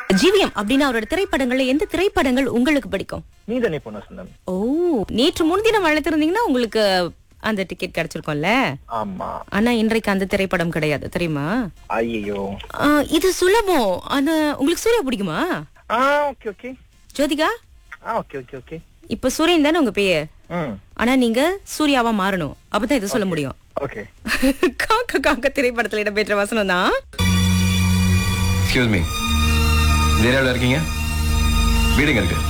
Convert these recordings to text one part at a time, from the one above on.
GVM அப்படின்னு அவரோட திரைப்படங்கள்ல எந்த திரைப்படங்கள் உங்களுக்கு பிடிக்கும் நீதானே பொண்ணு சொந்தம் ஓ நேற்று முன்தினம் அழைத்திருந்தீங்கன்னா உங்களுக்கு அந்த டிக்கெட் கிடைச்சிருக்கும்ல ஆமா ஆனா இன்றைக்கு அந்த திரைப்படம் கிடையாது தெரியுமா ஐயோ ஆ, இது சுலபம் ஆனா உங்களுக்கு சூர்யா பிடிக்குமா ஆ ஓகே ஓகே ஜோதிகா ஆ ஓகே ஓகே ஓகே இப்ப சூரியன் தானே உங்க பெயர் ம் ஆனா நீங்க சூர்யாவா மாறணும் அப்பதான் இதை சொல்ல முடியும் ஓகே காக்க காக்க திரைப்படத்துல இடம்பெற்ற வசனம் தான் எக்ஸ்கியூஸ் மீ இந்த ஏரியாவில் இருக்கீங்க வீடுங்க இருக்கு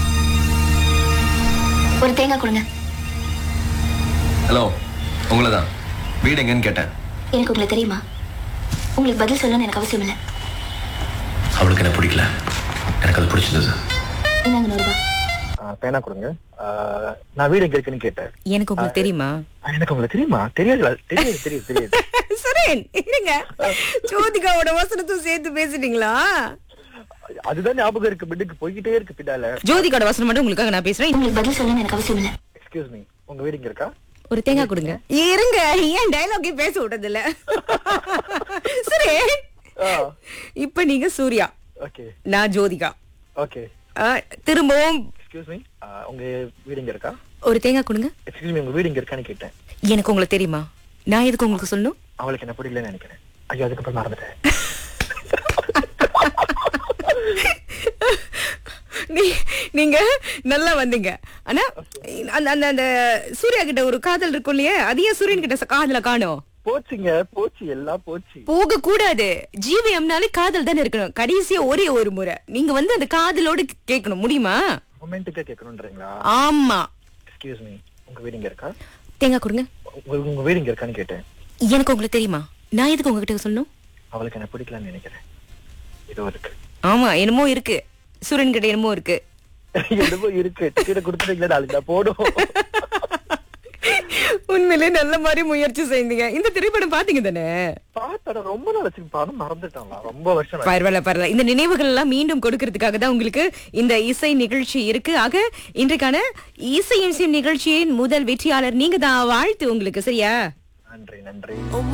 ஒரு தேங்காய் கொடுங்க ஹலோ உங்களை தான் வீடு எங்கன்னு கேட்டேன் எனக்கு உங்களை தெரியுமா உங்களுக்கு பதில் சொல்லணும்னு எனக்கு அவசியம் இல்லை அவளுக்கு என்ன பிடிக்கல எனக்கு அது பிடிச்சிருந்தது இந்தாங்க நூறு ரூபாய் ஆ, பேனா கொடுங்க ஆ, நான் வீடு எங்க இருக்குன்னு கேட்டேன் எனக்கு உங்களுக்கு தெரியுமா ஆ, எனக்கு உங்களுக்கு தெரியுமா தெரியாது தெரியாது தெரியாது தெரியாது சுரேன் இருங்க ஜோதிகாவோட வசனத்தும் சேர்த்து பேசிட்டீங்களா அதுதான் ஞாபகம் இருக்கு பிட்டுக்கு போய்கிட்டே இருக்கு பின்னால ஜோதிகாவோட வசனம் மட்டும் உங்களுக்காக நான் பேசுறேன் உங்களுக்கு பதில் சொல்லணும்னு எனக்கு அவசியம் இல்லை எக்ஸ்கியூஸ் மீ உங்க வீடு இங்க இருக்கா ஒரு தேங்காய் கொடுங்க இருங்க ஏன் டயலாகே பேச விட்டது இல்ல சுரேன் ஆ இப்ப நீங்க சூர்யா ஓகே நான் ஜோதிகா ஓகே ஆ, திரும்பவும் எக்ஸ்கியூஸ் மீ உங்க வீடு இங்க இருக்கா ஒரு தேங்காய் கொடுங்க எக்ஸ்கியூஸ் மீ உங்க வீடு இங்க இருக்கான்னு கேட்டேன் எனக்கு உங்களுக்கு தெரியுமா நான் எதுக்கு உங்களுக்கு சொல்லணும் அவளுக்கு என்ன பிடிக்கலன்னு நினைக்கிறேன் ஐயோ அதுக்கப்புறம் மறந்துட்டேன் நீ- நீங்க நல்லா வந்தீங்க ஆனா அந்த அந்த அந்த சூர்யா கிட்ட ஒரு காதல் இருக்கும் இல்லையா அதையே சூரியன் கிட்ட ச- காதல காணும் போச்சுங்க போச்சு எல்லாம் போச்சு போக கூடாது ஜீவியம்னாலே காதல் தானே இருக்கணும் கடைசியா ஒரே ஒரு முறை நீங்க வந்து அந்த காதலோட கேட்கணும் முடியுமா ரொமான்டிக்கா கேட்கணுன்றீங்களா ஆமா எக்ஸ்கியூஸ் மீ உங்க வீடு இங்க இருக்கா தேங்காய் கொடுங்க உங்க உங்க வீடு இங்க இருக்கான்னு கேட்டேன் எனக்கு உங்களுக்கு தெரியுமா நான் எதுக்கு உங்ககிட்ட சொல்லணும் அவளுக்கு என்ன பிடிக்கலன்னு நினைக்கிறேன் இதோ இருக்கு ஆமா என்னமோ இருக்கு சூரியன் கிட்ட என்னமோ இருக்கு என்னமோ இருக்கு டிக்கெட் கொடுத்துட்டீங்களா நாளைக்கு நான் போடும் உண்மையிலே நல்ல மாதிரி முயற்சி செய்தீங்க இந்த திரைப்படம் பாத்தீங்க தானே பார்த்தா ரொம்ப நாள் வச்சு படம் மறந்துட்டாங்களா ரொம்ப வருஷம் ஆச்சு. பரவாயில்ல பரவாயில்ல இந்த நினைவுகள் எல்லாம் மீண்டும் கொடுக்கறதுக்காக தான் உங்களுக்கு இந்த இசை நிகழ்ச்சி இருக்கு ஆக இன்றைக்கான இசை இசை நிகழ்ச்சியின் முதல் வெற்றியாளர் நீங்க தான் வாழ்த்து உங்களுக்கு சரியா நன்றி நன்றி